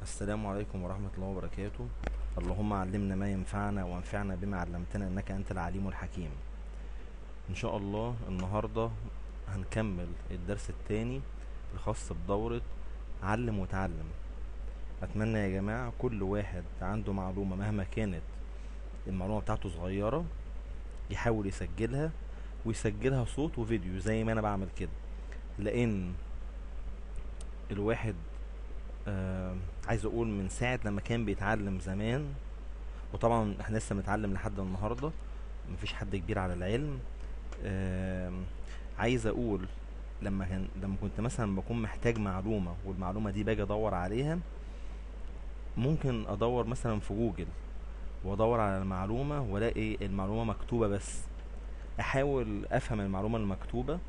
السلام عليكم ورحمة الله وبركاته اللهم علمنا ما ينفعنا وانفعنا بما علمتنا انك انت العليم الحكيم ان شاء الله النهاردة هنكمل الدرس التاني الخاص بدورة علم وتعلم اتمنى يا جماعة كل واحد عنده معلومة مهما كانت المعلومة بتاعته صغيرة يحاول يسجلها ويسجلها صوت وفيديو زي ما انا بعمل كده لان الواحد آه عايز اقول من ساعة لما كان بيتعلم زمان وطبعا احنا لسه بنتعلم لحد النهاردة مفيش حد كبير على العلم آه عايز اقول لما كان لما كنت مثلا بكون محتاج معلومة والمعلومة دي باجي ادور عليها ممكن ادور مثلا في جوجل وادور على المعلومة والاقي المعلومة مكتوبة بس احاول افهم المعلومة المكتوبة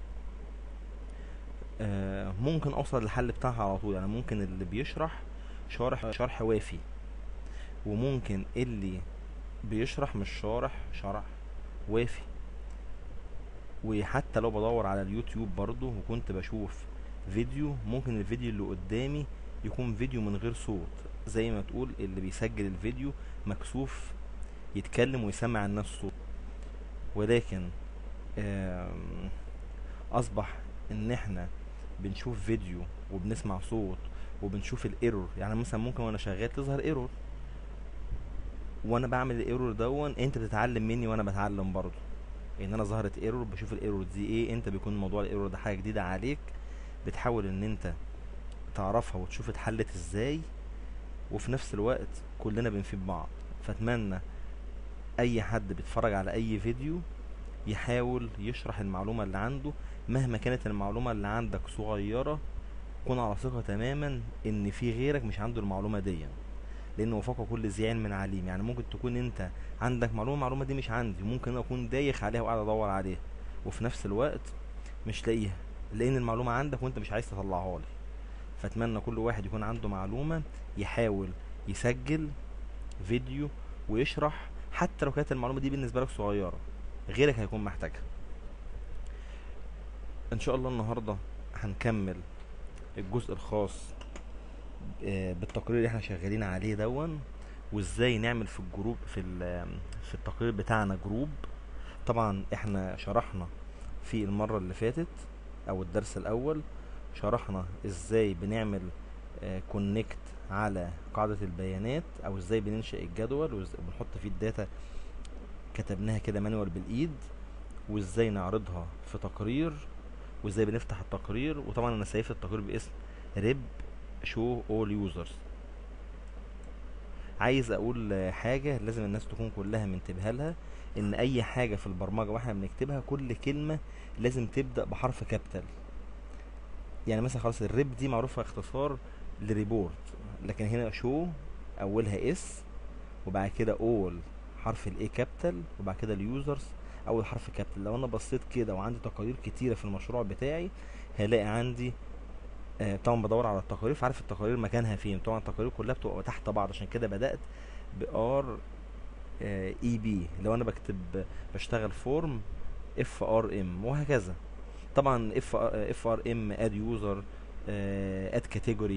آه، ممكن اوصل للحل بتاعها على طول يعني ممكن اللي بيشرح شارح شرح وافي وممكن اللي بيشرح مش شارح شرح وافي وحتى لو بدور على اليوتيوب برضو وكنت بشوف فيديو ممكن الفيديو اللي قدامي يكون فيديو من غير صوت زي ما تقول اللي بيسجل الفيديو مكسوف يتكلم ويسمع الناس صوت ولكن آم، اصبح ان احنا بنشوف فيديو وبنسمع صوت وبنشوف الايرور يعني مثلا ممكن وانا شغال تظهر ايرور وانا بعمل الايرور دون انت بتتعلم مني وانا بتعلم برضه ان انا ظهرت ايرور بشوف الايرور دي ايه انت بيكون موضوع الايرور ده حاجه جديده عليك بتحاول ان انت تعرفها وتشوف اتحلت ازاي وفي نفس الوقت كلنا بنفيد بعض فاتمنى اي حد بيتفرج على اي فيديو يحاول يشرح المعلومة اللي عنده مهما كانت المعلومة اللي عندك صغيرة كن على ثقة تماما ان في غيرك مش عنده المعلومة دي لانه فوق كل ذي علم عليم يعني ممكن تكون انت عندك معلومة المعلومة دي مش عندي ممكن انا اكون دايخ عليها وقاعد ادور عليها وفي نفس الوقت مش لاقيها لان المعلومة عندك وانت مش عايز تطلعها لي فاتمنى كل واحد يكون عنده معلومة يحاول يسجل فيديو ويشرح حتى لو كانت المعلومة دي بالنسبة لك صغيرة غيرك هيكون محتاجها ان شاء الله النهاردة هنكمل الجزء الخاص آه، بالتقرير اللي احنا شغالين عليه دون وازاي نعمل في الجروب في ال- في التقرير بتاعنا جروب طبعا احنا شرحنا في المرة اللي فاتت او الدرس الاول شرحنا ازاي بنعمل كونكت على قاعدة البيانات او ازاي بننشئ الجدول وبنحط فيه الداتا كتبناها كده مانوال بالايد وازاي نعرضها في تقرير وازاي بنفتح التقرير وطبعا انا سايف التقرير باسم ريب شو اول يوزرز عايز اقول آه، حاجة لازم الناس تكون كلها منتبهة لها ان اي حاجة في البرمجة واحنا بنكتبها كل كلمة لازم تبدأ بحرف كابيتال يعني مثلا خلاص الريب دي معروفة اختصار لريبورت لكن هنا شو اولها اس وبعد كده اول حرف الاي كابيتال وبعد كده اليوزرز اول حرف كابيتال لو انا بصيت كده وعندي تقارير كتيره في المشروع بتاعي هلاقي عندي آه طبعا بدور على التقارير فعارف التقارير مكانها فين طبعا التقارير كلها بتبقى تحت بعض عشان كده بدات بار اي بي لو انا بكتب بشتغل فورم اف ار ام وهكذا طبعا اف اف ار ام اد يوزر اد كاتيجوري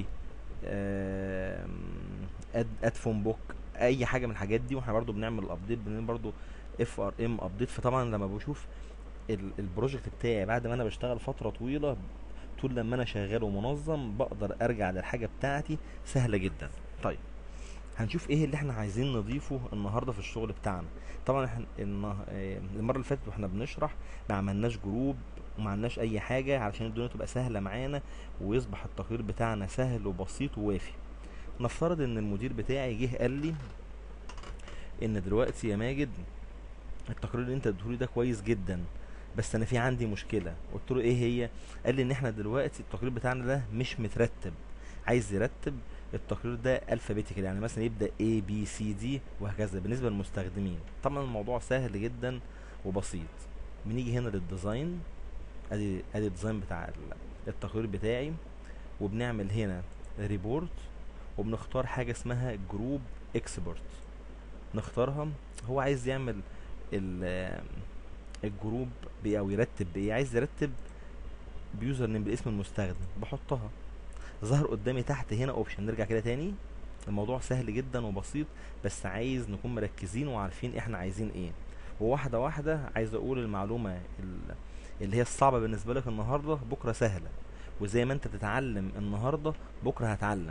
اد اد فون بوك اي حاجه من الحاجات دي واحنا برضو بنعمل الابديت بنعمل برضو اف ار ام ابديت فطبعا لما بشوف ال- البروجكت بتاعي بعد ما انا بشتغل فتره طويله طول لما انا شغال ومنظم بقدر ارجع للحاجه بتاعتي سهله جدا طيب هنشوف ايه اللي احنا عايزين نضيفه النهارده في الشغل بتاعنا طبعا احنا النه- آه، المره اللي فاتت واحنا بنشرح ما عملناش جروب وما عملناش اي حاجه علشان الدنيا تبقى سهله معانا ويصبح التقرير بتاعنا سهل وبسيط ووافي نفترض ان المدير بتاعي جه قال لي ان دلوقتي يا ماجد التقرير اللي انت اديتهولي ده كويس جدا بس انا في عندي مشكله قلت له ايه هي قال لي ان احنا دلوقتي التقرير بتاعنا ده مش مترتب عايز يرتب التقرير ده الفابيتيكال يعني مثلا يبدا A B C D وهكذا بالنسبه للمستخدمين طبعا الموضوع سهل جدا وبسيط بنيجي هنا للديزاين ادي ادي الديزاين بتاع ال- التقرير بتاعي وبنعمل هنا ريبورت وبنختار حاجه اسمها جروب اكسبورت نختارها هو عايز يعمل ال- الجروب بإيه او يرتب بايه عايز يرتب بيوزر نيم باسم المستخدم بحطها ظهر قدامي تحت هنا اوبشن نرجع كده تاني الموضوع سهل جدا وبسيط بس عايز نكون مركزين وعارفين احنا عايزين ايه وواحدة واحدة عايز اقول المعلومة ال- اللي هي الصعبة بالنسبة لك النهاردة بكرة سهلة وزي ما انت تتعلم النهاردة بكرة هتعلم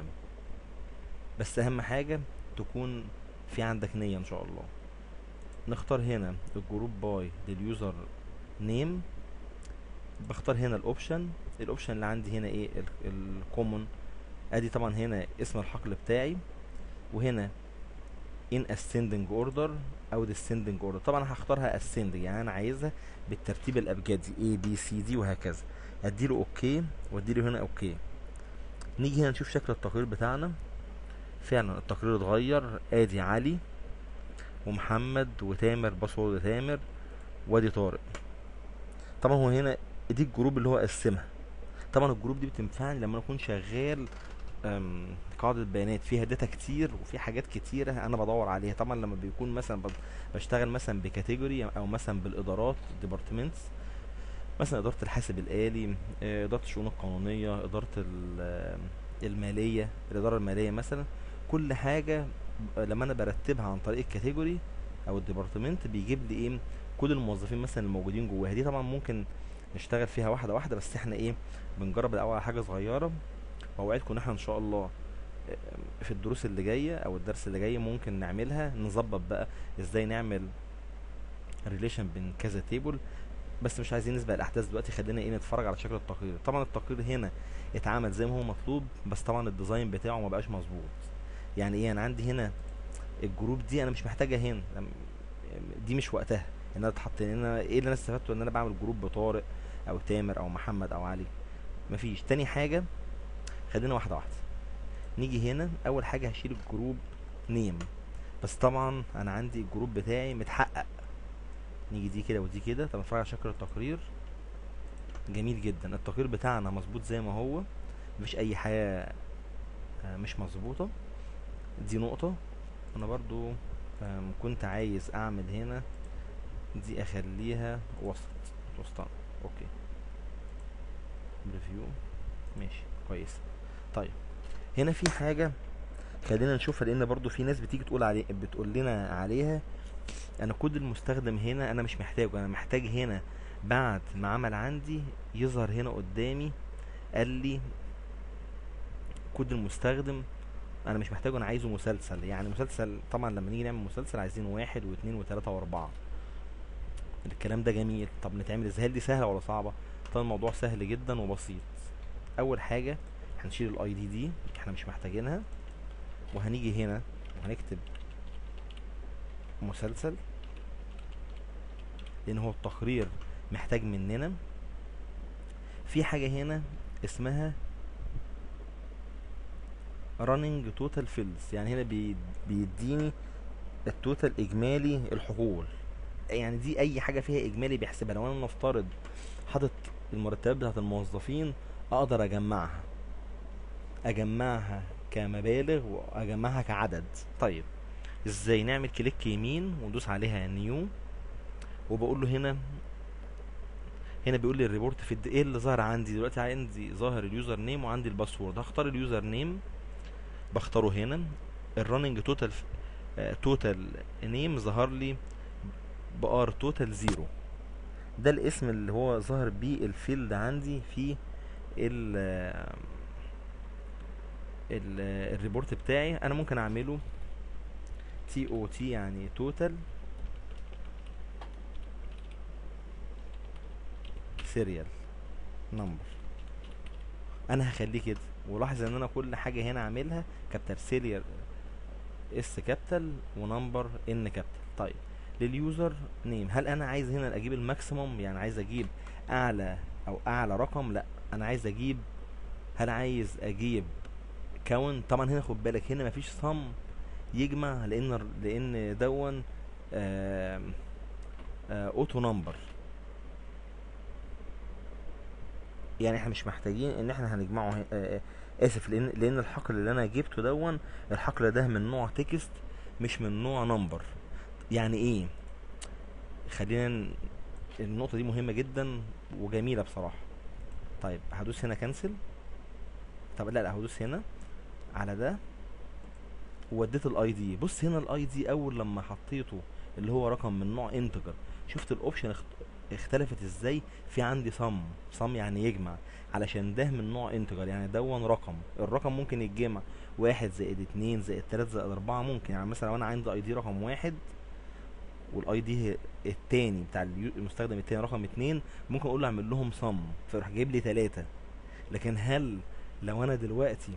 بس اهم حاجة تكون في عندك نية ان شاء الله نختار هنا الجروب باي لليوزر نيم بختار هنا الاوبشن الاوبشن اللي عندي هنا ايه الكومون ادي طبعا هنا اسم الحقل بتاعي وهنا in ascending order او descending order طبعا هختارها ascending يعني انا عايزها بالترتيب الابجدي A B C D وهكذا اديله اوكي واديله هنا اوكي نيجي هنا نشوف شكل التقرير بتاعنا فعلا التقرير اتغير ادي علي ومحمد وتامر باسورد تامر وادي طارق طبعا هو هنا دي الجروب اللي هو قسمها طبعا الجروب دي بتنفعني لما اكون شغال أم، قاعدة بيانات فيها داتا كتير وفي حاجات كتيرة انا بدور عليها طبعا لما بيكون مثلا بد- بشتغل مثلا بكاتيجوري او مثلا بالادارات ديبارتمنتس مثلا ادارة الحاسب الآلي آه، ادارة الشؤون القانونية ادارة ال- آه، المالية الادارة المالية مثلا كل حاجة ب- لما انا برتبها عن طريق الكاتيجوري او الديبارتمنت بيجيب لي ايه كل الموظفين مثلا الموجودين جواها دي طبعا ممكن نشتغل فيها واحدة واحدة بس احنا ايه بنجرب الاول على حاجة صغيرة واوعدكم ان احنا ان شاء الله آه، في الدروس اللي جاية او الدرس اللي جاي ممكن نعملها نظبط بقى ازاي نعمل ريليشن بين كذا تيبل بس مش عايزين نسبق الاحداث دلوقتي خلينا ايه نتفرج على شكل التقرير طبعا التقرير هنا اتعمل زي ما هو مطلوب بس طبعا الديزاين بتاعه ما بقاش مظبوط يعني ايه انا عندي هنا الجروب دي انا مش محتاجها هنا دي مش وقتها ان انا اتحط ان انا ايه اللي انا استفدته ان انا بعمل جروب بطارق او تامر او محمد او علي مفيش تاني حاجه خلينا واحده واحده نيجي هنا اول حاجه هشيل الجروب نيم بس طبعا انا عندي الجروب بتاعي متحقق نيجي دي كده ودي كده طب نتفرج على شكل التقرير جميل جدا التقرير بتاعنا مظبوط زي ما هو مفيش اي حاجه آه، مش مظبوطه دي نقطه انا برضو آم، كنت عايز اعمل هنا دي اخليها وسط وسطنا اوكي ريفيو ماشي كويس طيب هنا في حاجه خلينا نشوفها لان برضو في ناس بتيجي تقول علي بتقول لنا عليها انا كود المستخدم هنا انا مش محتاجه انا محتاج هنا بعد ما عمل عندي يظهر هنا قدامي قال لي كود المستخدم انا مش محتاجه انا عايزه مسلسل يعني مسلسل طبعا لما نيجي نعمل مسلسل عايزين واحد واثنين وثلاثة واربعة الكلام ده جميل طب نتعمل ازاي هل دي سهلة ولا صعبة طبعا الموضوع سهل جدا وبسيط اول حاجة هنشيل الاي دي دي احنا مش محتاجينها وهنيجي هنا وهنكتب مسلسل لان هو التقرير محتاج مننا في حاجة هنا اسمها running total fields يعني هنا بي- بيديني التوتال اجمالي الحقول يعني دي اي حاجة فيها اجمالي بيحسبها لو انا نفترض حاطط المرتبات بتاعت الموظفين اقدر اجمعها اجمعها كمبالغ واجمعها كعدد طيب ازاي نعمل كليك يمين وندوس عليها نيو وبقول له هنا هنا بيقول لي الريبورت في الد- ايه اللي ظهر عندي دلوقتي عندي ظاهر اليوزر نيم وعندي الباسورد هختار اليوزر نيم بختاره هنا الرننج توتال توتال نيم ظهر لي بار توتال زيرو ده الاسم اللي هو ظاهر بيه الفيلد عندي في ال ال الريبورت بتاعي انا ممكن اعمله تي او تي يعني توتال سيريال نمبر انا هخليه كده ولاحظ ان انا كل حاجه هنا عاملها كابيتال سيريال اس كابيتال ونمبر ان كابيتال طيب لليوزر نيم هل انا عايز هنا اجيب الماكسيموم يعني عايز اجيب اعلى او اعلى رقم لا انا عايز اجيب هل عايز اجيب كون طبعا هنا خد بالك هنا مفيش صم يجمع لان لان دون آم، آه، اوتو نمبر يعني احنا مش محتاجين ان احنا هنجمعه هي- آه، آه، اسف لان لان الحقل اللي انا جبته دون الحقل ده من نوع تكست مش من نوع نمبر يعني ايه خلينا ن- النقطة دي مهمة جدا وجميلة بصراحة طيب هدوس هنا كنسل طب لا لا هدوس هنا على ده ووديت الاي دي بص هنا الاي دي اول لما حطيته اللي هو رقم من نوع انتجر شفت الاوبشن اختلفت ازاي في عندي صم صم يعني يجمع علشان ده من نوع انتجر يعني دون رقم الرقم ممكن يتجمع واحد زائد اتنين زائد تلاتة زائد اربعة ممكن يعني مثلا لو انا عندي اي دي رقم واحد والاي دي التاني بتاع المستخدم التاني رقم اتنين ممكن اقول له اعمل لهم صم فيروح جايب لي تلاتة لكن هل لو انا دلوقتي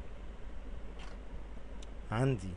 عندي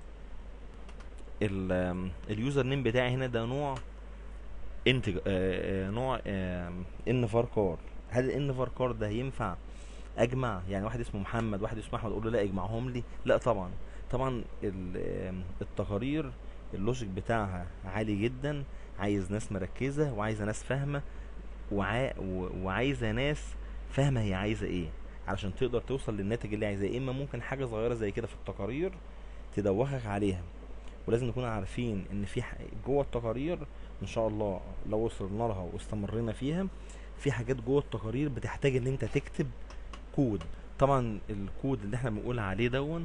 اليوزر نيم بتاعي هنا ده نوع انتج آه، آه، نوع ان فاركار هل الان فاركار ده ينفع اجمع يعني واحد اسمه محمد واحد اسمه احمد اقول له لا اجمعهم لي لا طبعا طبعا التقارير اللوجيك بتاعها عالي جدا عايز ناس مركزه وعايزه ناس فاهمه وعا وعايزه ناس فاهمه هي عايزه ايه علشان تقدر توصل للناتج اللي عايزاه اما ممكن حاجه صغيره زي كده في التقارير تدوخك عليها ولازم نكون عارفين ان في جوه التقارير ان شاء الله لو وصلنا لها واستمرينا فيها في حاجات جوه التقارير بتحتاج ان انت تكتب كود طبعا الكود اللي احنا بنقول عليه دون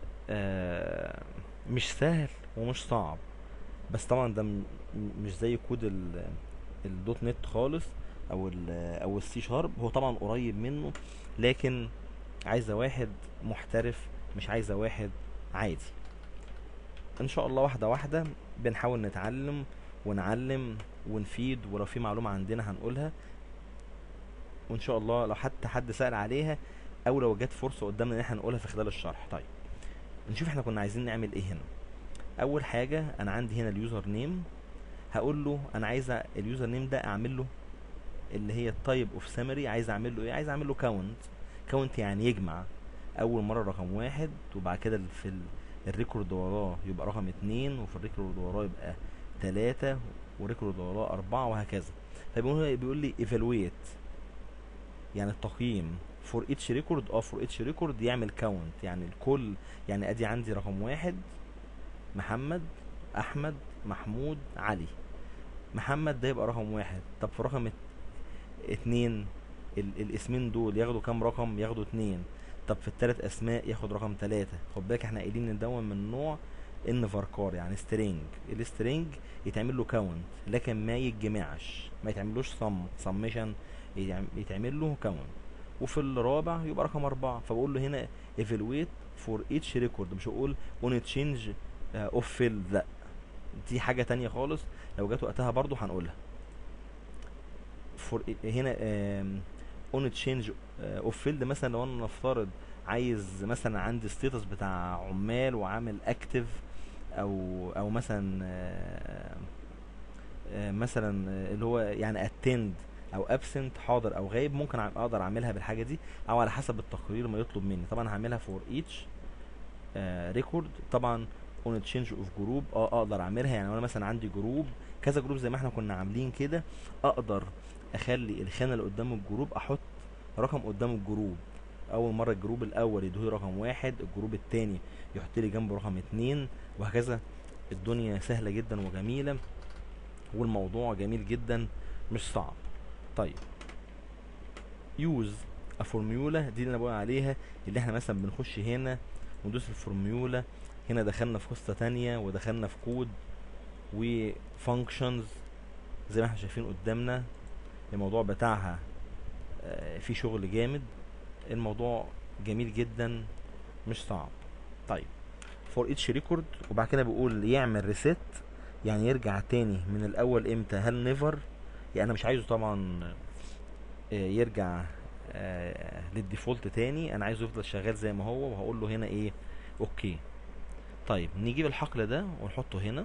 آه مش سهل ومش صعب بس طبعا ده مش زي كود الدوت نت خالص او ال او السي شارب هو طبعا قريب منه لكن عايزه واحد محترف مش عايزه واحد عادي ان شاء الله واحده واحده بنحاول نتعلم ونعلم ونفيد ولو في معلومه عندنا هنقولها وان شاء الله لو حتى حد سأل عليها او لو جت فرصه قدامنا ان احنا نقولها في خلال الشرح طيب نشوف احنا كنا عايزين نعمل ايه هنا اول حاجه انا عندي هنا اليوزر نيم هقول له انا عايز اليوزر نيم ده اعمل له اللي هي التايب اوف سامري عايز اعمل له ايه عايز اعمل له كاونت كاونت يعني يجمع اول مره رقم واحد وبعد كده في الريكورد وراه يبقى رقم اتنين وفي الريكورد وراه يبقى تلاتة وريكورد وراه اربعة وهكذا فبيقول بيقول لي evaluate يعني التقييم فور اتش ريكورد اه فور اتش ريكورد يعمل كاونت يعني الكل يعني ادي عندي رقم واحد محمد احمد محمود علي محمد ده يبقى رقم واحد طب في رقم اتنين الاسمين دول ياخدوا كام رقم ياخدوا اتنين طب في التلات اسماء ياخد رقم تلاتة خد بالك احنا قايلين ندون من نوع ان فاركار يعني سترينج السترينج يتعمل له كاونت لكن ما يتجمعش ما يتعملوش صم سميشن يتعمل له كاونت وفي الرابع يبقى رقم أربعة فبقول له هنا evaluate for each record مش هقول on change uh, of field لا دي حاجة تانية خالص لو جت وقتها برضو هنقولها for هنا um, on change uh, of field مثلا لو انا نفترض عايز مثلا عندي ستيتس بتاع عمال وعامل اكتف او او مثلا uh, uh, مثلا اللي هو يعني اتند او ابسنت حاضر او غايب ممكن اقدر اعملها بالحاجه دي او على حسب التقرير ما يطلب مني طبعا هعملها فور ايتش ريكورد طبعا اون تشينج اوف جروب اه اقدر اعملها يعني انا مثلا عندي جروب كذا جروب زي ما احنا كنا عاملين كده اقدر اخلي الخانه اللي قدام الجروب احط رقم قدام الجروب اول مره الجروب الاول يدوه رقم واحد الجروب التاني يحط لي جنبه رقم اتنين وهكذا الدنيا سهله جدا وجميله والموضوع جميل جدا مش صعب طيب يوز افورميولا دي اللي انا بقول عليها اللي احنا مثلا بنخش هنا وندوس الفورميولا هنا دخلنا في قصه تانية ودخلنا في كود وفانكشنز زي ما احنا شايفين قدامنا الموضوع بتاعها آه، في شغل جامد الموضوع جميل جدا مش صعب طيب فور اتش ريكورد وبعد كده بيقول يعمل ريست يعني يرجع تاني من الاول امتى هل نيفر يعني انا مش عايزه طبعا آه، يرجع آه، للديفولت تاني انا عايزه يفضل شغال زي ما هو وهقول له هنا ايه اوكي طيب نجيب الحقل ده ونحطه هنا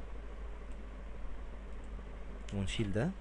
ونشيل ده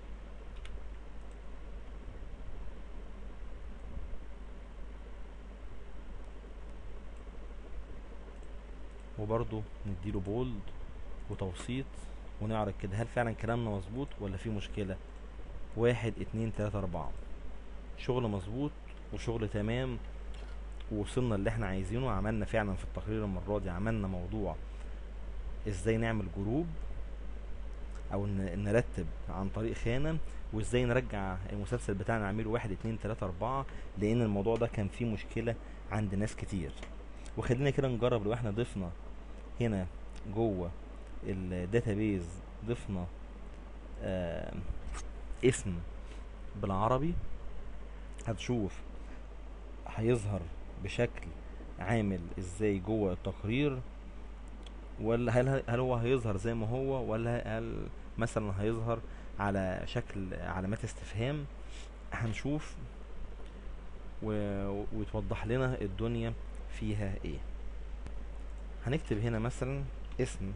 وبرضو نديله بولد وتوسيط ونعرض كده هل فعلا كلامنا مظبوط ولا في مشكلة واحد اتنين تلاتة اربعة شغل مظبوط وشغل تمام ووصلنا اللي احنا عايزينه عملنا فعلا في التقرير المرة دي عملنا موضوع ازاي نعمل جروب او نرتب عن طريق خانة وازاي نرجع المسلسل بتاعنا نعمله واحد اتنين تلاتة اربعة لان الموضوع ده كان فيه مشكلة عند ناس كتير وخلينا كده نجرب لو احنا ضفنا هنا جوه الداتابيز ضفنا آه اسم بالعربي هتشوف هيظهر بشكل عامل ازاي جوه التقرير ولا هل هل هو هيظهر زي ما هو ولا هل مثلا هيظهر على شكل علامات استفهام هنشوف و... وتوضح لنا الدنيا فيها ايه هنكتب هنا مثلا اسم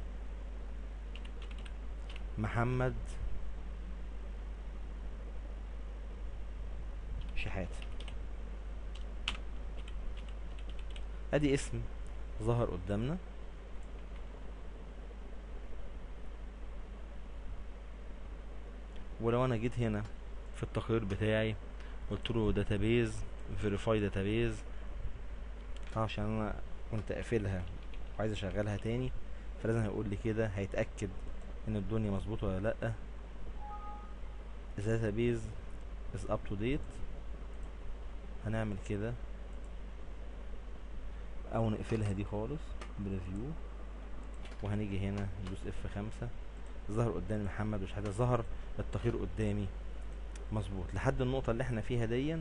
محمد شحات ادي اسم ظهر قدامنا ولو انا جيت هنا في التقرير بتاعي قلت له داتابيز فيريفاي داتابيز عشان انا كنت قافلها وعايز اشغلها تاني فلازم هيقول لي كده هيتاكد ان الدنيا مظبوطه ولا لا database is up to date هنعمل كده او نقفلها دي خالص بريفيو وهنيجي هنا ندوس اف خمسة ظهر قدامي محمد وشحاتة ظهر التقرير قدامي مظبوط لحد النقطة اللي احنا فيها دي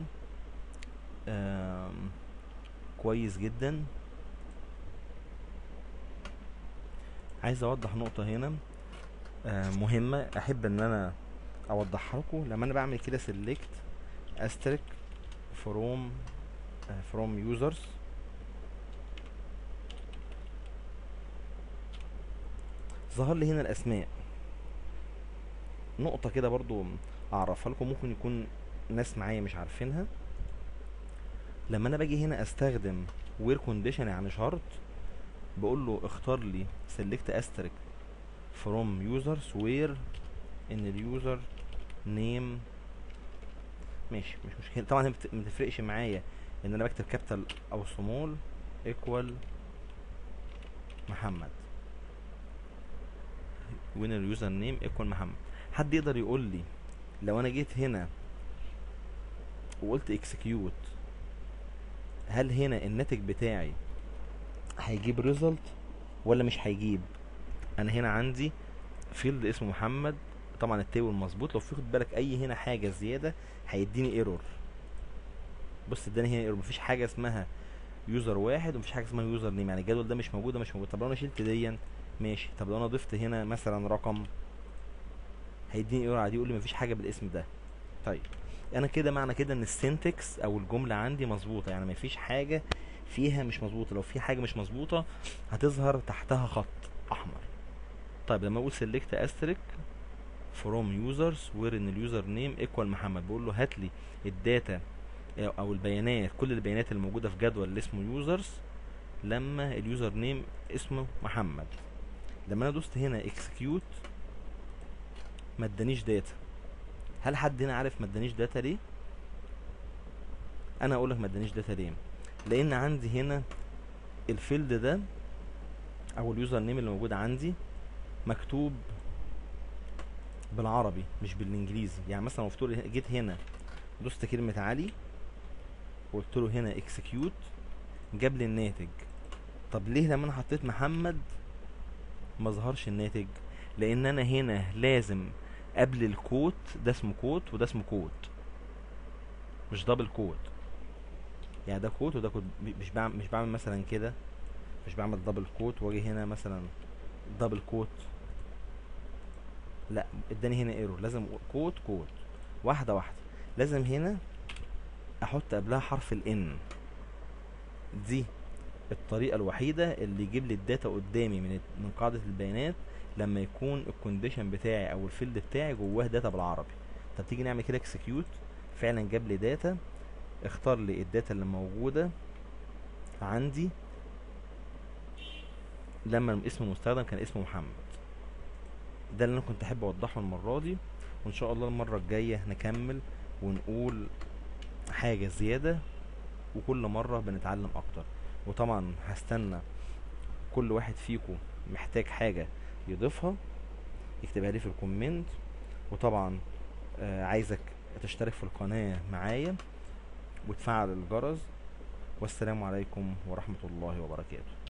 كويس جدا عايز اوضح نقطة هنا آه مهمة احب ان انا اوضحها لكم لما انا بعمل كده سيلكت استرك فروم فروم يوزرز ظهر لي هنا الاسماء نقطة كده برضو اعرفها لكم ممكن يكون ناس معايا مش عارفينها لما انا باجي هنا استخدم وير كونديشن يعني شرط بقول له اختار لي سيلكت استرك فروم يوزرز وير ان اليوزر نيم ماشي مش مشكله طبعا ما بتفرقش معايا ان انا بكتب كابيتال او سمول ايكوال محمد وين اليوزر نيم ايكوال محمد حد يقدر يقول لي لو انا جيت هنا وقلت اكسكيوت هل هنا الناتج بتاعي هيجيب ريزلت ولا مش هيجيب انا هنا عندي فيلد اسمه محمد طبعا التيبل مظبوط لو في خد بالك اي هنا حاجه زياده هيديني ايرور بص اداني هنا ايرور مفيش حاجه اسمها يوزر واحد ومفيش حاجه اسمها يوزر نيم يعني الجدول ده مش موجود ده مش موجود طب لو انا شلت ديا ماشي طب لو انا ضفت هنا مثلا رقم هيديني ايرور عادي يقول لي مفيش حاجه بالاسم ده طيب انا كده معنى كده ان السنتكس او الجمله عندي مظبوطه يعني مفيش حاجه فيها مش مظبوطه لو في حاجه مش مظبوطه هتظهر تحتها خط احمر طيب لما اقول سيلكت استريك فروم يوزرز وير ان اليوزر نيم ايكوال محمد بقول له هات لي الداتا او البيانات كل البيانات الموجوده في جدول اللي اسمه يوزرز لما اليوزر نيم اسمه محمد لما انا دوست هنا اكسكيوت ما ادانيش داتا هل حد هنا عارف ما ادانيش داتا ليه انا اقول لك ما ادانيش داتا ليه لان عندي هنا الفيلد ده او اليوزر نيم اللي موجود عندي مكتوب بالعربي مش بالانجليزي يعني مثلا لو جيت هنا دوست كلمة علي وقلت له هنا اكسكيوت جاب لي الناتج طب ليه لما انا حطيت محمد ما ظهرش الناتج لان انا هنا لازم قبل الكوت ده اسمه كوت وده اسمه كوت مش دبل كوت يعني ده كوت وده كوت مش بعمل مش بعمل مثلا كده مش بعمل دبل كوت واجي هنا مثلا دبل كوت لا اداني هنا ايرور لازم كوت كوت واحده واحده لازم هنا احط قبلها حرف الان دي الطريقه الوحيده اللي يجيب لي الداتا قدامي من من قاعده البيانات لما يكون الكونديشن بتاعي او الفيلد بتاعي جواه داتا بالعربي طب تيجي نعمل كده اكسكيوت فعلا جاب لي داتا اختار لي الداتا اللي موجوده عندي لما اسم المستخدم كان اسمه محمد ده اللي انا كنت احب اوضحه المره دي وان شاء الله المره الجايه نكمل ونقول حاجه زياده وكل مره بنتعلم اكتر وطبعا هستنى كل واحد فيكم محتاج حاجه يضيفها يكتبها لي في الكومنت وطبعا آه عايزك تشترك في القناه معايا وتفعل الجرس والسلام عليكم ورحمة الله وبركاته